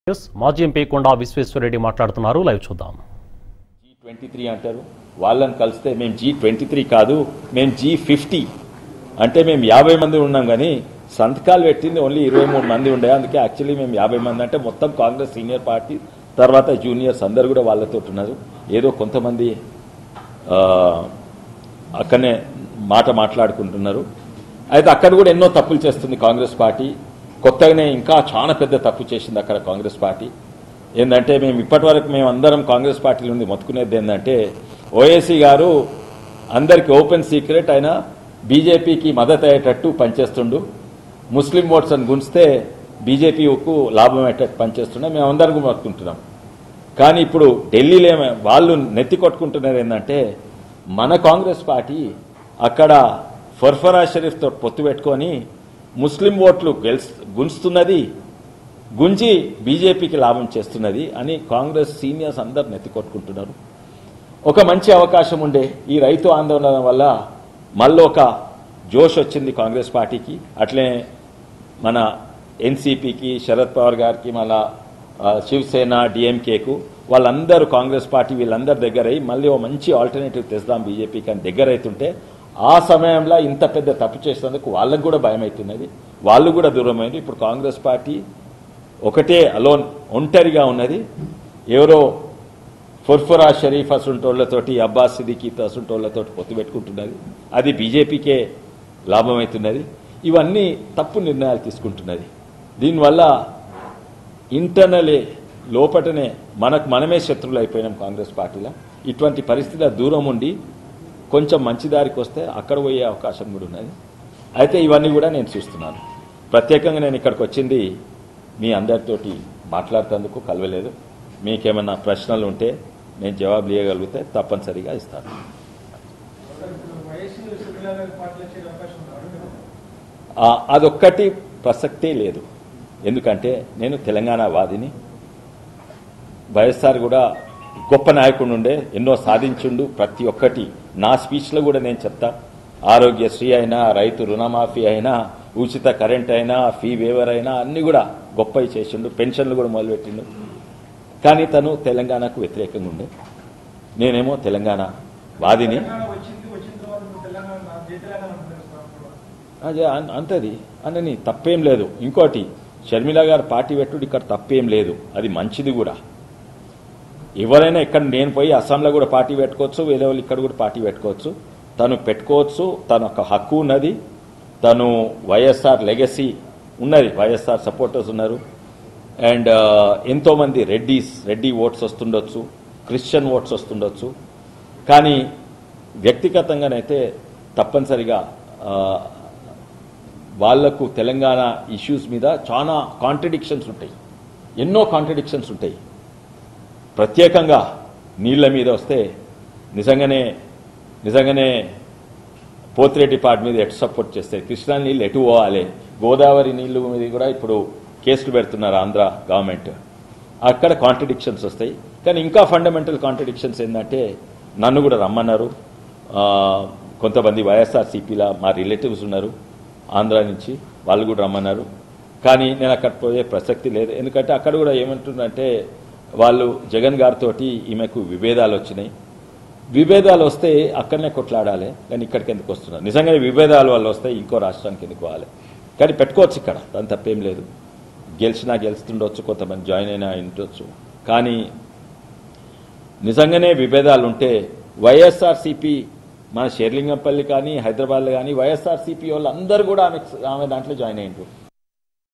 News మాజీ MP కొండా విశ్వేశ్వరరెడ్డి మాట్లాడుతున్నారు live చూద్దాం జీ ట్వంటీ త్రీ అంటారు వాళ్ళని కలిస్తే మేము జీ ట్వంటీ త్రీ కాదు మేము జీ ఫిఫ్టీ అంటే మేము యాభై మంది ఉన్నాం కానీ సంతకాలు పెట్టింది ఓన్లీ ఇరవై మూడు మంది ఉండే అందుకే యాక్చువల్లీ మేము యాభై మంది అంటే మొత్తం కాంగ్రెస్ సీనియర్ పార్టీ తర్వాత జూనియర్స్ అందరు కూడా వాళ్ళతో ఉన్నారు ఏదో కొంతమంది ఆ, అక్కడనే మాట మాట్లాడుకుంటున్నారు అయితే అక్కడ కూడా ఎన్నో తప్పులు చేస్తుంది కాంగ్రెస్ పార్టీ కొత్తగానే ఇంకా చాలా పెద్ద తప్పు చేసింది అక్కడ కాంగ్రెస్ పార్టీ ఏంటంటే మేము ఇప్పటివరకు మేము అందరం కాంగ్రెస్ పార్టీ నుండి మొత్తుకునేది ఏంటంటే ఓఏసీ గారు అందరికి ఓపెన్ సీక్రెట్ ఆయన బీజేపీకి మద్దతు అయ్యేటట్టు పనిచేస్తుండు ముస్లిం ఓట్స్ అని గుంచితే బీజేపీకు లాభం అయ్యేటట్టు పనిచేస్తుండే మేము అందరం మొత్తుకుంటున్నాం కానీ ఇప్పుడు ఢిల్లీలో ఏమ వాళ్ళు నెత్తి కొట్టుకుంటున్నారు ఏంటంటే మన కాంగ్రెస్ పార్టీ అక్కడ ఫర్ఫరా షరీఫ్తో పొత్తు పెట్టుకొని ముస్లిం ఓట్లు గెలుస్ గుంచుతున్నది గుంజి బీజేపీకి లాభం చేస్తున్నది అని కాంగ్రెస్ సీనియర్స్ అందరు నెత్తి కొట్టుకుంటున్నారు ఒక మంచి అవకాశం ఉండే ఈ రైతు ఆందోళన వల్ల మళ్ళీ ఒక జోష్ వచ్చింది కాంగ్రెస్ పార్టీకి అట్లే మన ఎన్సీపీకి శరద్ పవార్ గారికి మన ఆ, శివసేన డిఎంకేకు వాళ్ళందరూ కాంగ్రెస్ పార్టీ వీళ్ళందరి దగ్గర అయ్యి మళ్ళీ ఓ మంచి ఆల్టర్నేటివ్ తెస్తాం బీజేపీకి అని దగ్గర అవుతుంటే ఆ సమయంలో ఇంత పెద్ద తప్పు చేసినందుకు వాళ్ళకు కూడా భయం అవుతున్నది వాళ్ళు కూడా దూరమైంది ఇప్పుడు కాంగ్రెస్ పార్టీ ఒకటే అలోన్ ఒంటరిగా ఉన్నది ఎవరో ఫుర్ఫురా షరీఫ్ అసుంటోళ్లతోటి అబ్బాస్ సిద్దికీతో అసుంటోళ్లతోటి పొత్తు పెట్టుకుంటున్నది అది బీజేపీకే లాభమవుతున్నది ఇవన్నీ తప్పు నిర్ణయాలు తీసుకుంటున్నది దీనివల్ల ఇంటర్నలే లోపటనే మనకు మనమే శత్రువులు అయిపోయినాం కాంగ్రెస్ పార్టీలో ఇటువంటి పరిస్థితుల దూరం ఉండి కొంచెం మంచి దారికి వస్తే అక్కడ పోయే అవకాశం కూడా ఉన్నది అయితే ఇవన్నీ కూడా నేను చూస్తున్నాను ప్రత్యేకంగా నేను ఇక్కడికి వచ్చింది మీ అందరితోటి మాట్లాడుతందుకు కలవలేదు మీకేమైనా ప్రశ్నలు ఉంటే నేను జవాబులు ఇవ్వగలిగితే తప్పనిసరిగా ఇస్తాను వయస్సు విశ్వవిద్యాలయాలకు పాటలు వచ్చే అవకాశం ఉందా? ఆ, అదొక్కటి ప్రసక్తే లేదు ఎందుకంటే నేను తెలంగాణ వాదిని వైఎస్ఆర్ కూడా గొప్ప నాయకుడు ఉండే ఎన్నో సాధించుండు ప్రతి ఒక్కటి నా స్పీచ్లో కూడా నేను చెప్తా ఆరోగ్యశ్రీ అయినా రైతు రుణమాఫీ అయినా ఉచిత కరెంట్ అయినా ఫీ వేవర్ అయినా అన్ని కూడా గొప్పవి చేసిండు పెన్షన్లు కూడా మొదలుపెట్టిండు కానీ తను తెలంగాణకు వ్యతిరేకంగా ఉండే నేనేమో తెలంగాణ వాదిని తెలంగాణ వచ్చింది వచ్చిన తర్వాత ఇప్పుడు తెలంగాణ నా జై తెలంగాణ అంటున్నారు సార్. అదే అన్- అంతది అనని తప్పేం లేదు ఇంకోటి షర్మిల గారు పార్టీ పెట్టుడు ఇక్కడ తప్పేం లేదు అది మంచిది కూడా ఎవరైనా ఇక్కడ నేను పోయి అస్సాంలో కూడా పార్టీ పెట్టుకోవచ్చు వేరే వాళ్ళు ఇక్కడ కూడా పార్టీ పెట్టుకోవచ్చు తను పెట్టుకోవచ్చు తన ఒక హక్కు ఉన్నది తను వైఎస్ఆర్ లెగసీ ఉన్నది వైఎస్ఆర్ సపోర్టర్స్ ఉన్నారు అండ్ ఎంతోమంది రెడ్డీస్ రెడ్డి ఓట్స్ వస్తుండొచ్చు క్రిస్టియన్ ఓట్స్ వస్తుండొచ్చు కానీ వ్యక్తిగతంగానైతే తప్పనిసరిగా ఆ, వాళ్లకు తెలంగాణ ఇష్యూస్ మీద చాలా కాంట్రడిక్షన్స్ ఉంటాయి ఎన్నో కాంట్రడిక్షన్స్ ఉంటాయి ప్రత్యేకంగా నీళ్ల మీద వస్తే నిజంగానే నిజంగానే పోతిరెడ్డి పార్ట్ మీద ఎటు సపోర్ట్ చేస్తాయి కృష్ణా నీళ్ళు ఎటు పోవాలి గోదావరి నీళ్లు మీద కూడా ఇప్పుడు కేసులు పెడుతున్నారు ఆంధ్ర గవర్నమెంట్ అక్కడ కాంట్రడిక్షన్స్ వస్తాయి కానీ ఇంకా ఫండమెంటల్ కాంట్రడిక్షన్స్ ఏంటంటే నన్ను కూడా రమ్మన్నారు ఆ, కొంతమంది వైఎస్ఆర్సీపీలా మా రిలేటివ్స్ ఉన్నారు ఆంధ్ర నుంచి వాళ్ళు కూడా రమ్మన్నారు కానీ నేను అక్కడ పోయే ప్రసక్తి లేదు ఎందుకంటే అక్కడ కూడా ఏమంటుందంటే వాళ్ళు జగన్ గారితో ఈమెకు విభేదాలు వచ్చినాయి విభేదాలు వస్తే అక్కడనే కొట్లాడాలి కానీ ఇక్కడికి ఎందుకు వస్తున్నారు నిజంగానే విభేదాలు వల్ల వస్తే ఇంకో రాష్ట్రానికి ఎందుకు పోవాలి కానీ పెట్టుకోవచ్చు ఇక్కడ దాని తప్పేం లేదు గెలిచినా గెలుస్తుండొచ్చు కొంతమంది జాయిన్ అయినా ఉండొచ్చు కానీ నిజంగానే విభేదాలు ఉంటే వైఎస్ఆర్సీపీ మన షేర్లింగంపల్లి కానీ హైదరాబాద్లో కానీ వైఎస్ఆర్సీపీ వాళ్ళు అందరూ కూడా ఆమె ఆమె దాంట్లో జాయిన్ అయ్యిండ్రు